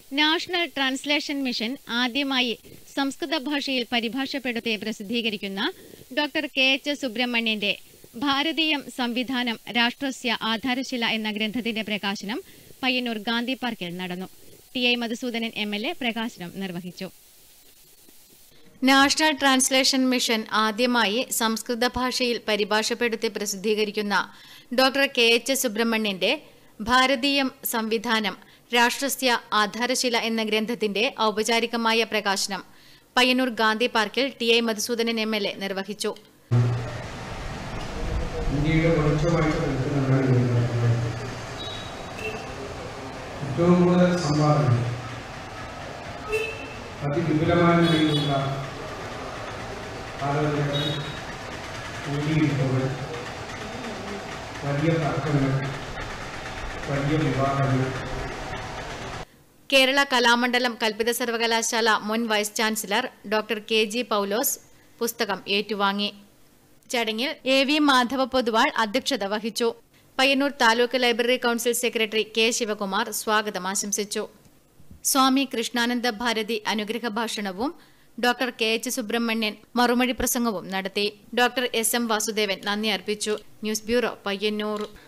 National translation mission ആദ്യമായി സംസ്കൃത ഭാഷയിൽ പരിഭാഷപ്പെടുത്തി പ്രസിദ്ധീകരിക്കുന്ന ഡോക്ടർ കെ എച്ച് സുബ്രഹ്മണ്യന്റെ ഭാരതീയം സംവിധാനം രാഷ്ട്രസ്യ ആധാരശില എന്ന ഗ്രന്ഥത്തിന്റെ പ്രകാശനം പയ്യന്നൂർ ഗാന്ധി പാർക്കിൽ നടന്നു T I Madhusudanan M L A പ്രകാശനം നിർവഹിച്ചു നാഷണൽ ട്രാൻസ്ലേഷൻ മിഷൻ ആദ്യമായി സംസ്കൃത ഭാഷയിൽ പരിഭാഷപ്പെടുത്തി പ്രസിദ്ധീകരിക്കുന്ന ഡോക്ടർ കെ എച്ച് സുബ്രഹ്മണ്യന്റെ ഭാരതീയം സംവിധാനം രാഷ്ട്രസ്യ ആധാരശില എന്ന ഗ്രന്ഥത്തിന്റെ ഔപചാരികമായ പ്രകാശനം പയ്യന്നൂർ ഗാന്ധി പാർക്കിൽ T I Madhusudanan M L A നിർവഹിച്ചു ഇന്ത്യയുടെ വെളിച്ചമായിട്ട് നിൽക്കുന്നതാണ് ഈ ഗ്രന്ഥങ്ങൾ. ഏറ്റവും കൂടുതൽ സംഭാവന അതിവിപുലമായ നിലയിലുള്ള ആളുകളുടെ കൂടിയിരിപ്പുകൾ വലിയ തർക്കങ്ങൾ വലിയ വിവാഹങ്ങൾ കേരള കലാമണ്ഡലം കൽപ്പിത സർവകലാശാല മുൻ vice chancellor doctor K G Paulose പുസ്തകം ഏറ്റുവാങ്ങി ചടങ്ങിൽ എ വി മാധവ പൊതുവാൾ അധ്യക്ഷത വഹിച്ചു Payyanur taluk library council secretary K Sivakumar സ്വാഗതം ആശംസിച്ചു സ്വാമി കൃഷ്ണാനന്ദ ഭാരതി അനുഗ്രഹ ഭാഷണവും ഡോക്ടർ കെ എച്ച് സുബ്രഹ്മണ്യൻ മറുമൊഴി പ്രസംഗവും നടത്തി ഡോക്ടർ എസ് എം വാസുദേവൻ നന്ദി അർപ്പിച്ചു ന്യൂസ് ബ്യൂറോ പയ്യന്നൂർ